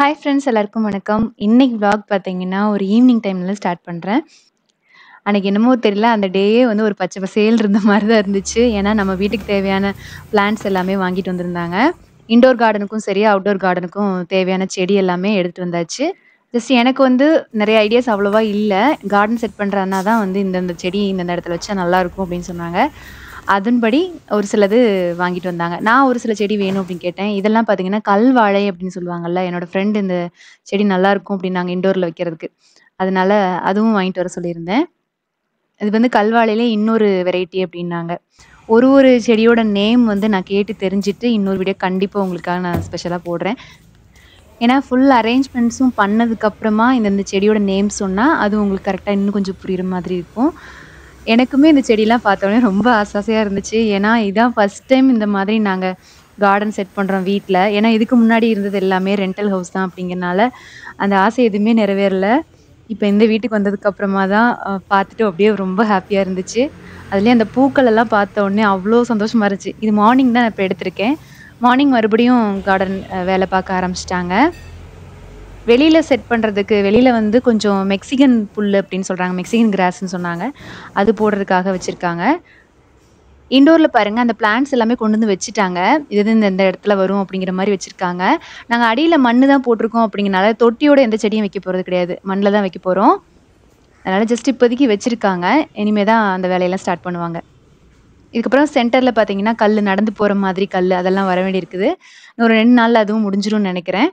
Hi friends எல்லாருக்கும் வணக்கம். இன்னைக்கு விளாக் பார்த்தீங்கன்னா, ஒரு ஈவினிங் டைம்ல ஸ்டார்ட் பண்றேன். அன்னைக்கு என்னமோ தெரியல, அந்த டேயே வந்து ஒரு பச்சை பசேல்னு இருந்த மாரி தான் இருந்துச்சு. ஏன்னா, நம்ம வீட்டுக்கு தேவையான பிளான்ட்ஸ் எல்லாமே வாங்கிட்டு வந்திருந்தாங்க. இன்டோர் கார்டனுக்கும் சரி, அவுட்டோர் கார்டனுக்கும் தேவையான செடி எல்லாமே எடுத்துட்டு வந்தாச்சு. ஜஸ்ட் எனக்கு வந்து நெறைய ஐடியாஸ் அவ்வளவா இல்ல. கார்டன் செட் பண்ற அண்ணா தான் வந்து இந்தந்த செடி இந்தந்த இடத்துல வச்சா நல்லாயிருக்கும் அப்படின்னு சொன்னாங்க. அதன்படி ஒரு சிலது வாங்கிட்டு வந்தாங்க. நான் ஒரு சில செடி வேணும் அப்படின்னு கேட்டேன். இதெல்லாம் பார்த்தீங்கன்னா, கல்வாழை அப்படின்னு சொல்லுவாங்கல்ல. என்னோட ஃப்ரெண்ட் இந்த செடி நல்லாயிருக்கும் அப்படின்னாங்க இன்டோர்ல வைக்கிறதுக்கு. அதனால அதுவும் வாங்கிட்டு வர சொல்லியிருந்தேன். இது வந்து கல்வாழையிலே இன்னொரு வெரைட்டி அப்படின்னாங்க. ஒரு ஒரு செடியோட நேம் வந்து நான் கேட்டு தெரிஞ்சுட்டு, இன்னொரு வீடியோ கண்டிப்பா உங்களுக்காக நான் ஸ்பெஷலா போடுறேன். ஏன்னா, ஃபுல் அரேஞ்ச்மெண்ட்ஸும் பண்ணதுக்கப்புறமா இந்தந்த செடியோட நேம் சொன்னா, அது உங்களுக்கு கரெக்ட்டா இன்னும் கொஞ்சம் புரியிற மாதிரி இருக்கும். எனக்குமே இந்த செடிலாம் பார்த்தோனே ரொம்ப ஆசை ஆசையா இருந்துச்சு. ஏன்னா, இதான் ஃபர்ஸ்ட் டைம் இந்த மாதிரி நாங்க கார்டன் செட் பண்றோம் வீட்ல. ஏன்னா, இதுக்கு முன்னாடி இருந்தது எல்லாமே ரென்டல் ஹவுஸ் தான் அப்படிங்கிறனால, அந்த ஆசை எதுவுமே நிறைவேறல. இப்ப இந்த வீட்டுக்கு வந்ததுக்கு அப்புறமா தான் அ பார்த்துட்டு அப்படியே ரொம்ப ஹேப்பியா இருந்துச்சு. அதுலயும் அந்த பூக்கள் எல்லாம் பார்த்த உடனே அவ்ளோ சந்தோஷமா இருந்துச்சு. இது மார்னிங் தான் நான் இப்ப எடுத்திருக்கேன். மார்னிங் மறுபடியும் கார்டன் அ வேலை பார்க்க ஆரம்பிச்சுட்டாங்க. வெளியில செட் பண்றதுக்கு வெளியில வந்து கொஞ்சம் மெக்சிகன் புல்லு அப்படின்னு சொல்றாங்க. மெக்சிகன் கிராஸ்ன்னு சொன்னாங்க. அது போடுறதுக்காக வச்சிருக்காங்க. இன்டோர்ல பாருங்க அந்த பிளான்ட்ஸ் எல்லாமே கொண்டு வந்து வச்சுட்டாங்க. இது இது இந்த இந்த இடத்துல வரும் அப்படிங்கிற மாரி வச்சிருக்காங்க. நாங்க அடியில மண்ணு தான் போட்டிருக்கோம் அப்படிங்கிறனால, தொட்டியோட எந்த செடியும் வைக்க போறது கிடையாது. மண்ல தான் வைக்க போறோம். அதனால ஜஸ்ட் இப்போதைக்கு வச்சிருக்காங்க. இனிமே தான் அந்த வேலையெல்லாம் ஸ்டார்ட் பண்ணுவாங்க. இதுக்கப்புறம் சென்டர்ல பார்த்தீங்கன்னா, கல்லு நடந்து போற மாதிரி கல்லு அதெல்லாம் வர வேண்டியிருக்குது. இன்னும் ஒரு 2 நாள்ல அதுவும் முடிஞ்சிரும்னு நெனைக்கிறேன்.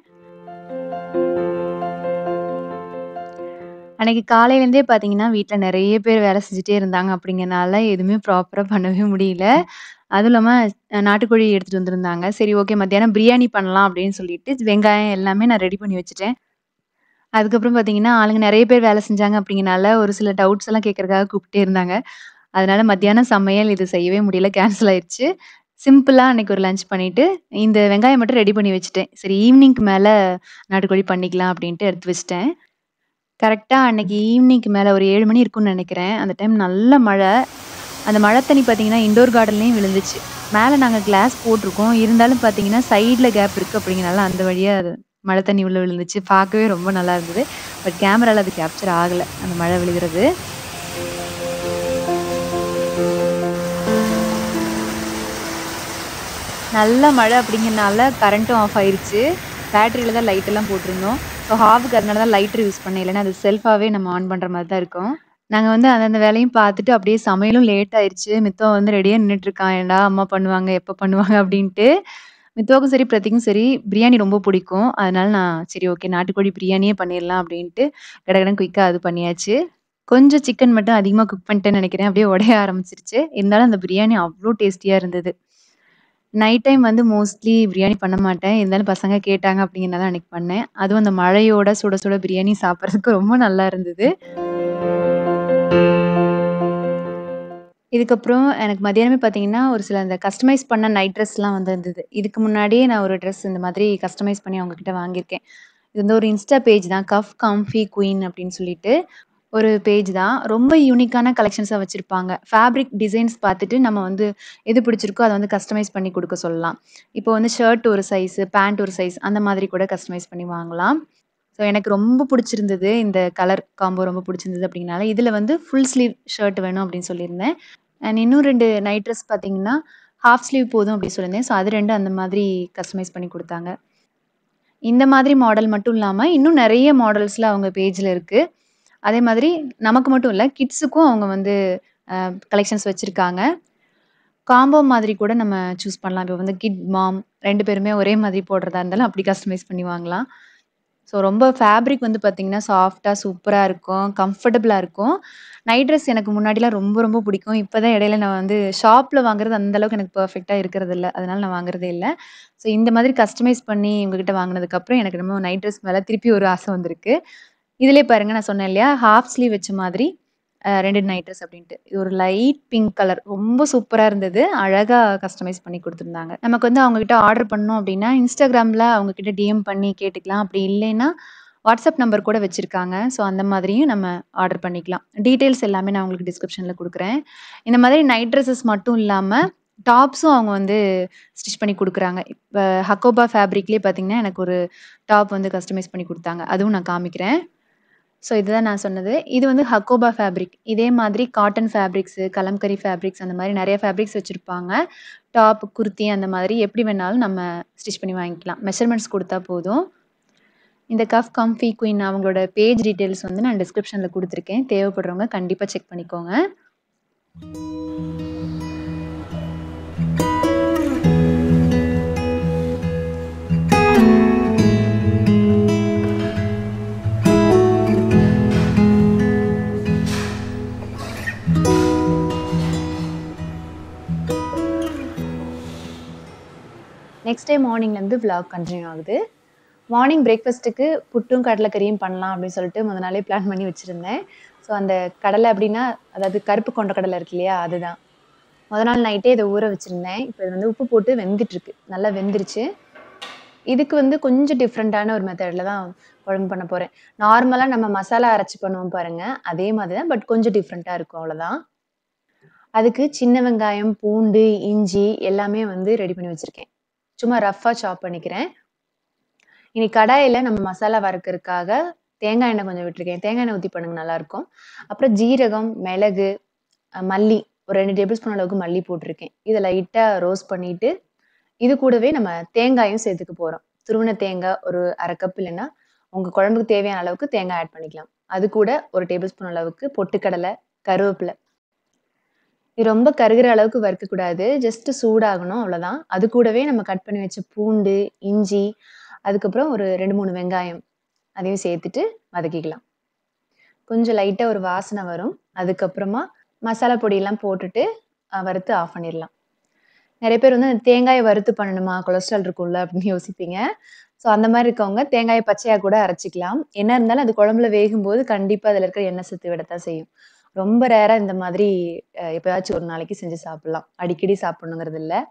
அன்னைக்கு காலையிலேருந்தே பார்த்தீங்கன்னா, வீட்ல நெறைய பேர் வேலை செஞ்சுட்டே இருந்தாங்க அப்படிங்கிறனால, எதுவுமே ப்ராப்பரா பண்ணவே முடியல. அதுவும் இல்லாம அ நாட்டுக்கோழி எடுத்துட்டு வந்திருந்தாங்க. சரி ஓகே மத்தியானம் பிரியாணி பண்ணலாம் அப்படின்னு சொல்லிட்டு, வெங்காயம் எல்லாமே நான் ரெடி பண்ணி வச்சுட்டேன். அதுக்கப்புறம் பார்த்தீங்கன்னா, ஆளுங்க நெறைய பேர் வேலை செஞ்சாங்க அப்படிங்கிறனால, ஒரு சில டவுட்ஸ் எல்லாம் கேட்கறதுக்காக கூப்பிட்டே இருந்தாங்க. அதனால மத்தியானம் சமையல் இது செய்யவே முடியல. கேன்சல் ஆயிருச்சு. சிம்பிளா அன்னைக்கு ஒரு லஞ்ச் பண்ணிட்டு, இந்த வெங்காயம் மட்டும் ரெடி பண்ணி வச்சுட்டேன். சரி ஈவினிங்க்கு மேல நாட்டுக்கோழி பண்ணிக்கலாம் அப்படின்ட்டு எடுத்து வச்சுட்டேன். கரெக்ட்டா அன்னைக்கு ஈவினிங்க்கு மேல ஒரு 7 மணி இருக்கும்னு நெனைக்கிறேன். அந்த டைம் நல்ல மழை. அந்த மழை தண்ணி பார்த்தீங்கன்னா, இன்டோர் கார்டன்லயும் விழுந்துச்சு. மேல நாங்க கிளாஸ் போட்டிருக்கோம். இருந்தாலும் பார்த்தீங்கன்னா, சைடுல கேப் இருக்கு அப்படிங்கிறனால அந்த வழியா அது மழை தண்ணி உள்ள விழுந்துச்சு. பார்க்கவே ரொம்ப நல்லா இருந்தது. பட் கேமரால அது கேப்சர் ஆகல. அந்த மழை விழுகுறது. நல்ல மழை அப்படிங்கிறனால கரண்ட்டும் ஆஃப் ஆயிருச்சு. பேட்டரியில தான் லைட் எல்லாம் போட்டிருந்தோம். ஸோ ஹாஃப்க்கு அதனால தான் லைட்டர் யூஸ் பண்ணேன். இல்லன்னா அது செல்ஃபாவே நம்ம ஆன் பண்ற மாரி தான் இருக்கும். நாங்க வந்து அந்தந்த வேலையும் பார்த்துட்டு அப்படியே சமையலும் லேட் ஆயிருச்சு. மித்தவன் வந்து ரெடியா நின்னுட்டு இருக்கான். ஏன்டா அம்மா பண்ணுவாங்க, எப்ப பண்ணுவாங்க அப்படின்ட்டு. மித்தவாக்கும் சரி, பிரத்திக்கும் சரி பிரியாணி ரொம்ப பிடிக்கும். அதனால நான் சரி ஓகே நாட்டுக்கோழி பிரியாணியே பண்ணிடலாம் அப்படின்ட்டு கடகடன்னு குயிக்கா அது பண்ணியாச்சு. கொஞ்சம் சிக்கன் மட்டும் அதிகமா குக் பண்ணிட்டேன்னு நெனைக்கிறேன். அப்படியே உடைய ஆரம்பிச்சுருச்சு. இருந்தாலும் அந்த பிரியாணி அவ்ளோ டேஸ்டியா இருந்தது. நைட் டைம் வந்து மோஸ்ட்லி பிரியாணி பண்ண மாட்டேன். இருந்தாலும் பசங்க கேட்டாங்க அப்படிங்கிறனால அன்னைக்கு பண்ணேன். அதுவும் அந்த மழையோட சுட சுட பிரியாணி சாப்பிடுறதுக்கு ரொம்ப நல்லா இருந்தது. இதுக்கப்புறம் எனக்கு மதியானமே பார்த்தீங்கன்னா, ஒரு சில அந்த கஸ்டமைஸ் பண்ண நைட் ட்ரெஸ்லாம் வந்து இருந்தது. இதுக்கு முன்னாடியே நான் ஒரு ட்ரெஸ் இந்த மாதிரி கஸ்டமைஸ் பண்ணி அவங்க கிட்ட வாங்கியிருக்கேன். இது வந்து ஒரு இன்ஸ்டா பேஜ் தான். கஃப் கம்ஃபி குயின் அப்படின்னு சொல்லிட்டு ஒரு பேஜ் தான். ரொம்ப யூனிக்கான கலெக்ஷன்ஸா வச்சிருப்பாங்க. ஃபேப்ரிக் டிசைன்ஸ் பார்த்துட்டு நம்ம வந்து எது பிடிச்சிருக்கோ அத வந்து கஸ்டமைஸ் பண்ணி குடுக்க சொல்லலாம். இப்போ வந்து ஷர்ட் ஒரு சைஸு, பேண்ட் ஒரு சைஸ் அந்த மாதிரி கூட கஸ்டமைஸ் பண்ணி வாங்கலாம். ஸோ எனக்கு ரொம்ப புடிச்சிருந்தது. இந்த கலர் காம்போ ரொம்ப புடிச்சிருந்தது அப்படிங்கிறனால, இதுல வந்து ஃபுல் ஸ்லீவ் ஷர்ட் வேணும் அப்படின்னு சொல்லியிருந்தேன். அண்ட் இன்னும் 2 நைட் ட்ரெஸ் பார்த்தீங்கன்னா, ஹாஃப் ஸ்லீவ் போதும் அப்படி சொல்லியிருந்தேன். ஸோ அது 2 அந்த மாதிரி கஸ்டமைஸ் பண்ணி குடுத்தாங்க. இந்த மாதிரி மாடல் மட்டும் இல்லாம, இன்னும் நெறைய மாடல்ஸ்ல அவங்க பேஜ்ல இருக்கு. அதே மாதிரி நமக்கு மட்டும் இல்ல, கிட்ஸுக்கும் அவங்க வந்து அ கலெக்ஷன்ஸ் வச்சிருக்காங்க. காம்போ மாதிரி கூட நம்ம சூஸ் பண்ணலாம். இப்போ வந்து கிட், மாம் 2 பேருமே ஒரே மாதிரி போடுறதா இருந்தாலும் அப்படி கஸ்டமைஸ் பண்ணி வாங்கலாம். ஸோ ரொம்ப ஃபேப்ரிக் வந்து பார்த்தீங்கன்னா, சாஃப்ட்டா சூப்பரா இருக்கும். கம்ஃபர்டபுளா இருக்கும். நைட் ட்ரெஸ் எனக்கு முன்னாடிலாம் ரொம்ப ரொம்ப பிடிக்கும். இப்ப தான் இடையில நான் வந்து ஷாப்ல வாங்குறது அந்த அளவுக்கு எனக்கு பெர்ஃபெக்ட்டா இருக்கிறதில்ல. அதனால நான் வாங்குறதே இல்ல. ஸோ இந்த மாதிரி கஸ்டமைஸ் பண்ணி இவங்ககிட்ட வாங்குனதுக்கப்புறம் எனக்கு என்னமோ நைட் ட்ரெஸ் மேல திருப்பி ஒரு ஆசை வந்திருக்கு. இதுலயே பாருங்க நான் சொன்னேன் இல்லையா? ஹாஃப் ஸ்லீவ் வச்ச மாதிரி அ 2 நைட் ட்ரெஸ் அப்படின்ட்டு. இது ஒரு லைட் பிங்க் கலர். ரொம்ப சூப்பரா இருந்தது. அழகா கஸ்டமைஸ் பண்ணி குடுத்துருந்தாங்க. நமக்கு வந்து அவங்க கிட்ட ஆர்டர் பண்ணணும் அப்படின்னா, Instagramல அவங்க கிட்ட டிஎம் பண்ணி கேட்டுக்கலாம். அப்படி இல்லைன்னா, வாட்ஸ்அப் நம்பர் கூட வச்சிருக்காங்க. ஸோ அந்த மாதிரியும் நம்ம ஆர்டர் பண்ணிக்கலாம். டீட்டெயில்ஸ் எல்லாமே நான் உங்களுக்கு டிஸ்கிரிப்ஷன்ல குடுக்குறேன். இந்த மாதிரி நைட் ட்ரெஸஸ் மட்டும் இல்லாம, டாப்ஸும் அவங்க வந்து ஸ்டிச் பண்ணி குடுக்குறாங்க. இப்ப ஹக்கோபா ஃபேப்ரிக்லயே பார்த்தீங்கன்னா, எனக்கு ஒரு டாப் வந்து கஸ்டமைஸ் பண்ணி குடுத்தாங்க. அதுவும் நான் காமிக்கிறேன். ஸோ இதுதான் நான் சொன்னது. இது வந்து ஹக்கோபா ஃபேப்ரிக். இதே மாதிரி காட்டன் ஃபேப்ரிக்ஸு, கலம்கரி ஃபேப்ரிக்ஸ் அந்த மாரி நெறைய ஃபேப்ரிக்ஸ் வச்சிருப்பாங்க. டாப், குர்த்தி அந்த மாதிரி எப்படி வேணாலும் நம்ம ஸ்டிச் பண்ணி வாங்கிக்கலாம். மெஷர்மெண்ட்ஸ் குடுத்தா போதும். இந்த கஃப் கம்ஃபி குயின் அவங்களோட பேஜ் டீட்டெயில்ஸ் வந்து நான் டிஸ்கிரிப்ஷன்ல குடுத்துருக்கேன். தேவைப்படுறவங்க கண்டிப்பா செக் பண்ணிக்கோங்க. நெக்ஸ்ட் டே மார்னிங்லேருந்து விளாக் கன்டினியூ ஆகுது. மார்னிங் பிரேக்ஃபாஸ்ட்டுக்கு புட்டும், கடலைக்கறியும் பண்ணலாம் அப்படின்னு சொல்லிட்டு முத நாளே பிளான் பண்ணி வச்சிருந்தேன். ஸோ அந்த கடலை அப்படின்னா, அதாவது கருப்பு கொண்ட கடலை இருக்கு இல்லையா? அதுதான். மொத நாள் நைட்டே இத ஊற வச்சிருந்தேன். இப்ப இது வந்து உப்பு போட்டு வெந்துட்டுருக்கு. நல்லா வெந்துருச்சு. இதுக்கு வந்து கொஞ்சம் டிஃப்ரெண்ட்டான ஒரு மெத்தட்ல தான் குழம்பு பண்ண போறேன். நார்மலா நம்ம மசாலா அரைச்சு பண்ணுவோம் பாருங்க. அதே மாதிரி தான். பட் கொஞ்சம் டிஃப்ரெண்ட்டா இருக்கும் அவ்வளோதான். அதுக்கு சின்ன வெங்காயம், பூண்டு, இஞ்சி எல்லாமே வந்து ரெடி பண்ணி வச்சிருக்கேன். சும்மா ரஃப்பா சாப் பண்ணிக்கிறேன். இனி கடாயில நம்ம மசாலா வறுக்கறதுக்காக தேங்காய் எண்ணெய் கொஞ்சம் விட்டுருக்கேன். தேங்காய் எண்ணெய் ஊத்தி பண்ணுங்க நல்லாருக்கும். அப்புறம் ஜீரகம், மிளகு, அ மல்லி ஒரு 2 டேபிள் ஸ்பூன் அளவுக்கு மல்லி போட்டுருக்கேன். இத லைட்டா ரோஸ்ட் பண்ணிட்டு, இது கூடவே நம்ம தேங்காயும் சேர்த்துக்க போறோம். துருவின தேங்காய் ஒரு 1/2 கப் இல்லைன்னா, உங்க குழம்புக்கு தேவையான அளவுக்கு தேங்காய் ஆட் பண்ணிக்கலாம். அது கூட 1 டேபிள் ஸ்பூன் அளவுக்கு பொட்டுக்கடலை, கருவேப்பிலை. இது ரொம்ப கருகுற அளவுக்கு வறுக்கக்கூடாது. ஜஸ்ட் சூடாகணும் அவ்வளோதான். அது கூடவே நம்ம கட் பண்ணி வச்ச பூண்டு, இஞ்சி, அதுக்கப்புறம் ஒரு 2, 3 வெங்காயம் அதையும் சேர்த்துட்டு வதக்கிக்கலாம். கொஞ்சம் லைட்டா ஒரு வாசனை வரும். அதுக்கப்புறமா மசாலா பொடியெல்லாம் போட்டுட்டு அ வறுத்து ஆஃப் பண்ணிரலாம். நெறைய பேர் வந்து தேங்காய வறுத்து பண்ணணுமா? கொலஸ்ட்ரால் இருக்கும்ல அப்படின்னு யோசிப்பீங்க. ஸோ அந்த மாரி இருக்கவங்க தேங்காய பச்சையா கூட அரைச்சுக்கலாம். என்ன இருந்தாலும் அது குழம்புல வேகும்போது கண்டிப்பா அதில இருக்கிற எண்ணெய் சத்து விடத்தான் செய்யும். ரொம்ப ரேரா இந்த மாதிரி அ எப்பயாச்சும் ஒரு நாளைக்கு செஞ்சு சாப்பிடலாம். அடிக்கடி சாப்பிடணுங்கிறது இல்ல.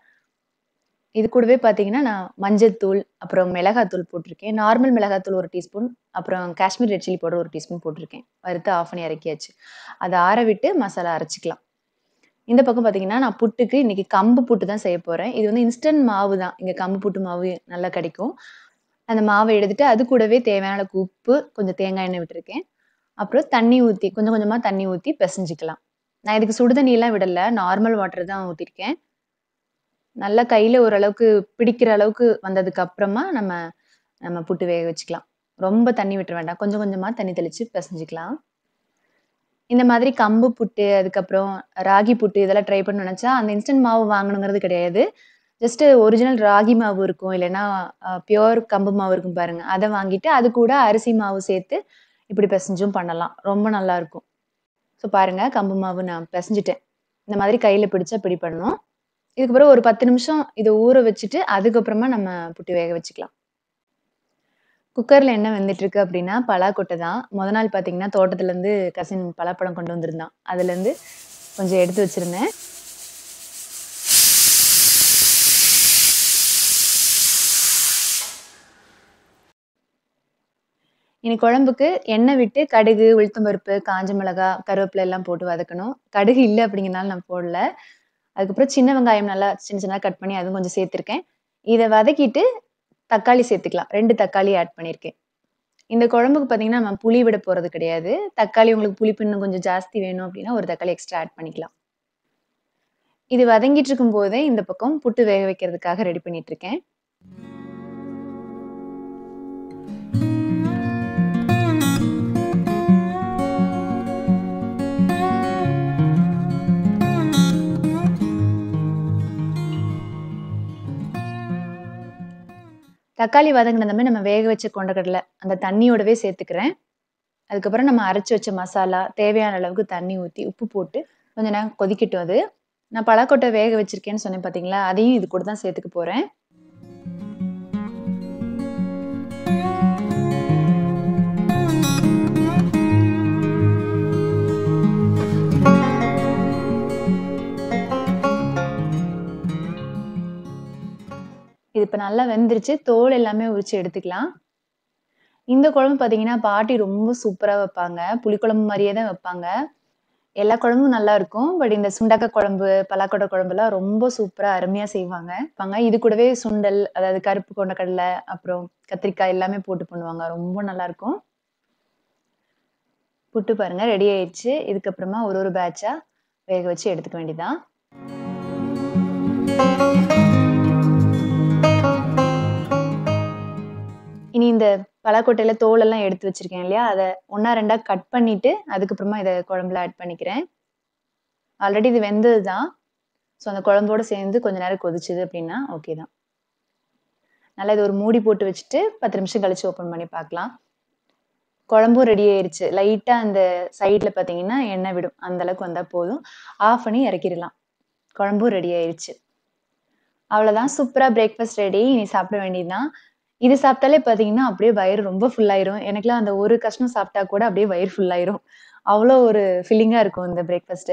இது கூடவே பார்த்தீங்கன்னா, நான் மஞ்சள்தூள், அப்புறம் மிளகாத்தூள் போட்டிருக்கேன். நார்மல் மிளகாத்தூள் 1 டீஸ்பூன், அப்புறம் Kashmir red chilli powder 1 teaspoon போட்டிருக்கேன். வறுத்து ஆஃப் பண்ணி இறக்கியாச்சு. அத ஆற விட்டு மசாலா அரைச்சுக்கலாம். இந்த பக்கம் பார்த்தீங்கன்னா, நான் புட்டுக்கு இன்னைக்கு கம்பு புட்டு தான் செய்ய போறேன். இது வந்து இன்ஸ்டன்ட் மாவு தான். இங்க கம்பு புட்டு மாவு நல்லா கிடைக்கும். அந்த மாவ எடுத்துட்டு அது கூடவே தேவையான அளவுக்கு உப்பு, கொஞ்சம் தேங்காய் எண்ணெய் விட்டுருக்கேன். அப்புறம் தண்ணி ஊத்தி கொஞ்சம் கொஞ்சமா தண்ணி ஊத்தி பெசஞ்சுக்கலாம். நான் இதுக்கு சுடு தண்ணிலாம் விடல. நார்மல் வாட்டர் தான் ஊத்திருக்கேன். நல்லா கையில ஓரளவுக்கு பிடிக்கிற அளவுக்கு வந்ததுக்கு அப்புறமா நம்ம நம்ம புட்டு வேக வச்சுக்கலாம். ரொம்ப தண்ணி விட்டுற வேண்டாம். கொஞ்சம் கொஞ்சமா தண்ணி தெளிச்சு பெசஞ்சுக்கலாம். இந்த மாதிரி கம்பு புட்டு, அதுக்கப்புறம் ராகி புட்டு இதெல்லாம் ட்ரை பண்ணணும்னு நெனச்சா, அந்த இன்ஸ்டன்ட் மாவு வாங்கணுங்கிறது கிடையாது. ஜஸ்ட் ஒரிஜினல் ராகி மாவு இருக்கும். இல்லைன்னா அ பியூர் கம்பு மாவு இருக்கும் பாருங்க. அத வாங்கிட்டு அது கூட அரிசி மாவு சேர்த்து இப்படி பெசஞ்சும் பண்ணலாம். ரொம்ப நல்லாருக்கும். ஸோ பாருங்க கம்பு மாவு நான் பெசஞ்சுட்டேன். இந்த மாதிரி கையில பிடிச்சா பிடிபடணும். இதுக்கப்புறம் ஒரு 10 நிமிஷம் இத ஊற வச்சுட்டு, அதுக்கப்புறமா நம்ம புட்டு வேக வச்சுக்கலாம். குக்கர்ல என்ன வெந்துட்டுருக்கு அப்படின்னா, பலாக்கொட்டை தான். மொத நாள் பார்த்தீங்கன்னா, தோட்டத்துலேருந்து கசின் பலாப்பழம் கொண்டு வந்திருந்தான். அதுலேருந்து கொஞ்சம் எடுத்து வச்சிருந்தேன். இனி குழம்புக்கு எண்ணெய் விட்டு கடுகு, உளுத்தம் பருப்பு, காஞ்ச மிளகா, கருவேப்பிலை எல்லாம் போட்டு வதக்கணும். கடுகு இல்ல அப்படிங்கிறனால நான் போடல. அதுக்கப்புறம் சின்ன வெங்காயம் நல்லா சின்ன சின்னதா கட் பண்ணி அதுவும் கொஞ்சம் சேர்த்துருக்கேன். இத வதக்கிட்டு தக்காளி சேர்த்துக்கலாம். 2 தக்காளி ஆட் பண்ணியிருக்கேன். இந்த குழம்புக்கு பார்த்தீங்கன்னா, நம்ம புளி விட போறது கிடையாது. தக்காளி உங்களுக்கு புளிப்பு இன்னும் கொஞ்சம் ஜாஸ்தி வேணும் அப்படின்னா, ஒரு தக்காளி எக்ஸ்ட்ரா ஆட் பண்ணிக்கலாம். இது வதங்கிட்டு இருக்கும்போதே இந்த பக்கம் புட்டு வேக வைக்கிறதுக்காக ரெடி பண்ணிட்டு இருக்கேன். தக்காளி வதங்குனதுமே நம்ம வேக வச்ச கொண்டக்கடலை, அந்த தண்ணியோடவே சேர்த்துக்கிறேன். அதுக்கப்புறம் நம்ம அரைச்சு வச்ச மசாலா, தேவையான அளவுக்கு தண்ணி ஊத்தி, உப்பு போட்டு கொஞ்ச நேரம் கொதிக்கட்டும் அது. நான் பலாக்கொட்டை வேக வச்சிருக்கேன்னு சொன்னேன் பார்த்தீங்களா? அதையும் இது கூட தான் சேர்த்துக்க போறேன். இது இப்ப நல்லா வெந்துருச்சு. தோல் எல்லாமே உரிச்சு எடுத்துக்கலாம். இந்த குழம்பு பார்த்தீங்கன்னா, பாட்டி ரொம்ப சூப்பரா வைப்பாங்க. புளிக்குழம்பு மாரியே தான் வைப்பாங்க. எல்லா குழம்பும் நல்லா இருக்கும். பட் இந்த சுண்டக்காய் குழம்பு, பலாக்கொட்டை குழம்புலாம் ரொம்ப சூப்பரா அருமையா செய்வாங்க. பாங்க இது கூடவே சுண்டல், அதாவது கருப்பு கொண்டைக்கடலை, அப்புறம் கத்திரிக்காய் எல்லாமே போட்டு பண்ணுவாங்க. ரொம்ப நல்லாருக்கும். புட்டு பாருங்க ரெடி ஆயிடுச்சு. இதுக்கப்புறமா ஒரு ஒரு பேட்சா வேக வச்சு எடுத்துக்க வேண்டியதான். இனி இந்த பலாக்கொட்டையில தோலெல்லாம் எடுத்து வச்சிருக்கேன் இல்லையா? அத 1 2 கட் பண்ணிட்டு, அதுக்கப்புறமா இத குழம்புல ஆட் பண்ணிக்கிறேன். ஆல்ரெடி இது வெந்தது தான். ஸோ அந்த குழம்போட சேர்ந்து கொஞ்ச நேரம் கொதிச்சது அப்படின்னா, ஓகே தான். நல்லா இது ஒரு மூடி போட்டு வச்சுட்டு 10 நிமிஷம் கழிச்சு ஓப்பன் பண்ணி பார்க்கலாம். குழம்பும் ரெடி ஆயிருச்சு. லைட்டா அந்த சைட்ல பார்த்தீங்கன்னா, எண்ணெய் விடும். அந்த அளவுக்கு வந்தா போதும். ஆஃப் பண்ணி இறக்கிடலாம். குழம்பும் ரெடி ஆயிருச்சு. அவ்வளோதான் சூப்பரா பிரேக்ஃபாஸ்ட் ரெடி. இனி சாப்பிட வேண்டியது தான். இது சாப்பிட்டாலே பார்த்தீங்கன்னா, அப்படியே வயிறு ரொம்ப ஃபுல் ஆயிரும். எனக்கெல்லாம் அந்த ஒரு கஷ்டம் சாப்பிட்டா கூட அப்படியே வயிறு ஃபுல் ஆயிரும். அவ்வளோ ஒரு ஃபில்லிங்கா இருக்கும் இந்த பிரேக்ஃபாஸ்ட்டு.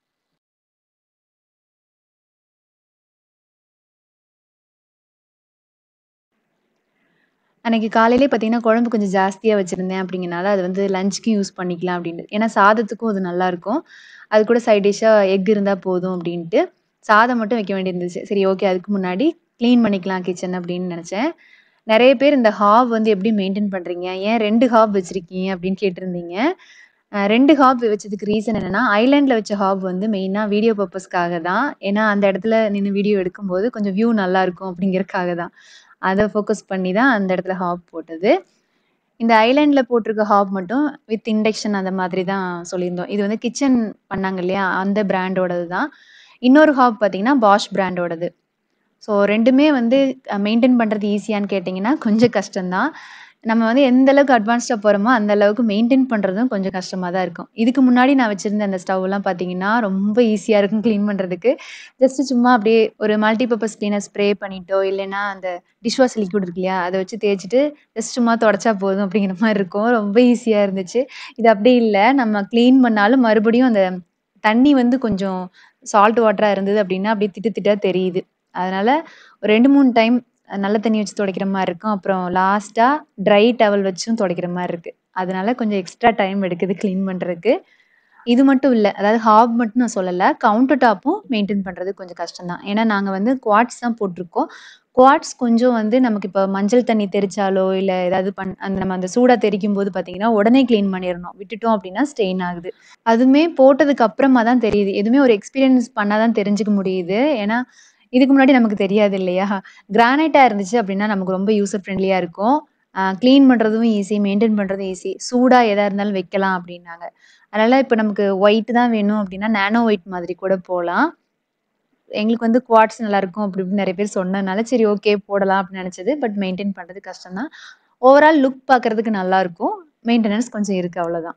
அன்னைக்கு காலையிலே பார்த்தீங்கன்னா, குழம்பு கொஞ்சம் ஜாஸ்தியா வச்சிருந்தேன் அப்படிங்கிறனால, அது வந்து லஞ்சுக்கும் யூஸ் பண்ணிக்கலாம் அப்படின்னு. ஏன்னா சாதத்துக்கும் அது நல்லாருக்கும். அது கூட சைட் டிஷ்ஷா எக் இருந்தா போதும் அப்படின்ட்டு, சாதம் மட்டும் வைக்க வேண்டியிருந்துச்சு. சரி ஓகே அதுக்கு முன்னாடி கிளீன் பண்ணிக்கலாம் கிச்சன் அப்படின்னு நெனச்சேன். நெறைய பேர் இந்த ஹாப் வந்து எப்படி மெயின்டெயின் பண்றீங்க? ஏன் 2 ஹாப் வச்சிருக்கீங்க? அப்படின்னு கேட்டிருந்தீங்க. அ 2 ஹாப் வச்சதுக்கு ரீசன் என்னன்னா, ஐலேண்ட்ல வச்ச ஹாப் வந்து மெயினா வீடியோ பர்ப்பஸ்க்காக தான். ஏன்னா அந்த இடத்துல நின்னு வீடியோ எடுக்கும்போது கொஞ்சம் வியூ நல்லாருக்கும் அப்படிங்கிறதுக்காக தான். அத ஃபோக்கஸ் பண்ணி தான் அந்த இடத்துல ஹாப் போட்டது. இந்த ஐலேண்ட்ல போட்டிருக்க ஹாப் மட்டும் வித் இண்டக்ஷன் அந்த மாதிரி தான் சொல்லியிருந்தோம். இது வந்து கிச்சன் பண்ணாங்க இல்லையா? அந்த பிராண்டோடது தான். இன்னொரு ஹாப் பார்த்தீங்கன்னா, பாஷ் பிராண்டோடது. ஸோ 2மே வந்து அ மெயின்டெயின் பண்றது ஈஸியான்னு கேட்டீங்கன்னா, கொஞ்சம் கஷ்டம் தான். நம்ம வந்து எந்த அளவுக்கு அட்வான்ஸ்டா போறோமோ, அந்த அளவுக்கு மெயின்டெயின் பண்றதும் கொஞ்சம் கஷ்டமா தான் இருக்கும். இதுக்கு முன்னாடி நான் வச்சிருந்த அந்த ஸ்டவ்லாம் பார்த்தீங்கன்னா, ரொம்ப ஈஸியா இருக்கும் கிளீன் பண்றதுக்கு. ஜஸ்ட் சும்மா அப்படியே ஒரு மல்டி பர்ப்பஸ் கிளீனர் ஸ்ப்ரே பண்ணிட்டோ, இல்லைன்னா அந்த டிஷ் வாஷ் லிக்விட் இருக்கு இல்லையா? அத வச்சு தேய்ச்சுட்டு ஜஸ்ட் சும்மா தொடச்சா போதும் அப்படிங்கிற மாரி இருக்கும். ரொம்ப ஈஸியா இருந்துச்சு. இது அப்படி இல்ல. நம்ம கிளீன் பண்ணாலும் மறுபடியும் அந்த தண்ணி வந்து கொஞ்சம் சால்ட் வாட்டரா இருந்தது அப்படின்னா, அப்படியே திட்டு திட்டா தெரியுது. அதனால ஒரு 2, 3 டைம் நல்ல தண்ணி வச்சு துடைக்கிற மாரி இருக்கும். அப்புறம் லாஸ்ட்டா ட்ரை டவல் வச்சும் துடைக்கிற மாரி இருக்கு. அதனால கொஞ்சம் எக்ஸ்ட்ரா டைம் எடுக்குது கிளீன் பண்றதுக்கு. இது மட்டும் இல்ல. அதாவது ஹாப் மட்டும் நான் சொல்லல. கவுண்டர் டாப்பும் மெயின்டெயின் பண்றது கொஞ்சம் கஷ்டம் தான். ஏன்னா நாங்க வந்து குவார்ட்ஸ் தான் போட்டிருக்கோம். குவார்ட்ஸ் கொஞ்சம் வந்து நமக்கு இப்ப மஞ்சள் தண்ணி தெளிச்சாலோ, இல்ல ஏதாவது பண் அந்த நம்ம அந்த சூடா தெளிக்கும்போது பார்த்தீங்கன்னா, உடனே கிளீன் பண்ணிறணும். விட்டுட்டோம் அப்படின்னா ஸ்டெயின் ஆகுது. அதுவுமே போட்டதுக்கு அப்புறமா தான் தெரியுது. எதுவுமே ஒரு எக்ஸ்பீரியன்ஸ் பண்ணா தான் தெரிஞ்சுக்க முடியுது. ஏன்னா, இதுக்கு முன்னாடி நமக்கு தெரியாது இல்லையா? கிரானைட்டா இருந்துச்சு அப்படின்னா, நமக்கு ரொம்ப யூசர் ஃப்ரெண்ட்லியா இருக்கும். அ கிளீன் பண்றதும் ஈஸி, மெயின்டெயின் பண்றதும் ஈஸி. சூடா எதா இருந்தாலும் வைக்கலாம் அப்படின்னாங்க. அதனால இப்ப நமக்கு ஒயிட் தான் வேணும் அப்படின்னா, நானோ ஒயிட் மாதிரி கூட போலாம். எங்களுக்கு வந்து குவார்ட்ஸ் நல்லாருக்கும் அப்படி இப்படின்னு நெறைய பேர் சொன்னதுனால, சரி ஓகே போடலாம் அப்படின்னு நெனச்சது. பட் மெயின்டெயின் பண்றது கஷ்டம் தான். ஓவரால் லுக் பார்க்கறதுக்கு நல்லாருக்கும். மெயின்டெனன்ஸ் கொஞ்சம் இருக்கு அவ்வளோதான்.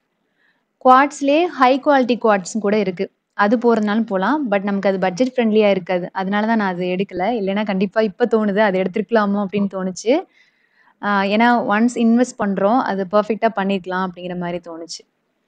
குவார்ட்ஸ்லயே ஹை குவாலிட்டி குவார்ட்ஸும் கூட இருக்கு. அது போறதுனாலும் போலாம். பட் நமக்கு அது பட்ஜெட் ஃப்ரெண்ட்லியா இருக்காது. அதனால தான் நான் அத எடுக்கல. இல்லைன்னா கண்டிப்பா இப்ப தோணுது அத எடுத்திருக்கலாமோ அப்படின்னு தோணுச்சு. அ ஏன்னா ஒன்ஸ் இன்வெஸ்ட் பண்றோம். அது பெர்ஃபெக்ட்டா பண்ணியிருக்கலாம் அப்படிங்கிற மாரி தோணுச்சு.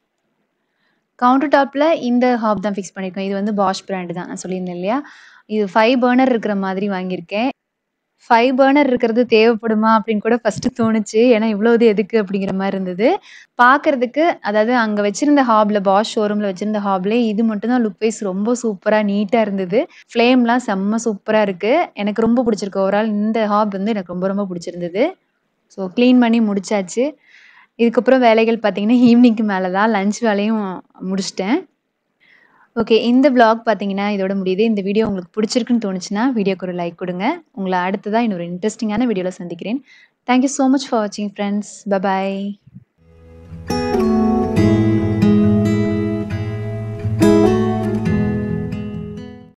கவுண்டர் டாப்ல இந்த ஹாப் தான் ஃபிக்ஸ் பண்ணியிருக்கோம். இது வந்து பாஷ் பிராண்ட் தான். நான் சொல்லியிருந்தேன் இல்லையா? இது 5 பர்னர் இருக்கிற மாதிரி வாங்கியிருக்கேன். 5 பர்னர் இருக்கிறது தேவைப்படுமா அப்படின்னு கூட ஃபர்ஸ்ட்டு தோணுச்சு. ஏன்னா இவ்வளோ இது எதுக்கு அப்படிங்கிற மாரி இருந்தது. பார்க்கறதுக்கு அதாவது அங்க வச்சிருந்த ஹாப்ல பாஷ் ஷோரூம்ல வச்சிருந்த ஹாப்லயே இது மட்டும் தான் லுக் வைஸ் ரொம்ப சூப்பரா நீட்டா இருந்தது. ஃப்ளேம்லாம் செம்ம சூப்பரா இருக்கு. எனக்கு ரொம்ப பிடிச்சிருக்கு. ஓவரால் இந்த ஹாப் வந்து எனக்கு ரொம்ப ரொம்ப பிடிச்சிருந்தது. ஸோ கிளீன் பண்ணி முடிச்சாச்சு. இதுக்கப்புறம் வேலைகள் பார்த்தீங்கன்னா, ஈவினிங்க்கு மேல தான் லஞ்ச் வேலையும் முடிச்சுட்டேன். ஓகே. இந்த விளாக் பார்த்தீங்கன்னா, இதோட முடியுது. இந்த வீடியோ உங்களுக்கு பிடிச்சிருக்குன்னு தோணுச்சுன்னா, வீடியோக்கு ஒரு லைக் குடுங்க. உங்கள அடுத்ததா இன்னொரு இன்ட்ரஸ்டிங்கான வீடியோல சந்திக்கிறேன். Thank you so much for வாட்சிங் ஃபிரெண்ட்ஸ். பை பாய்.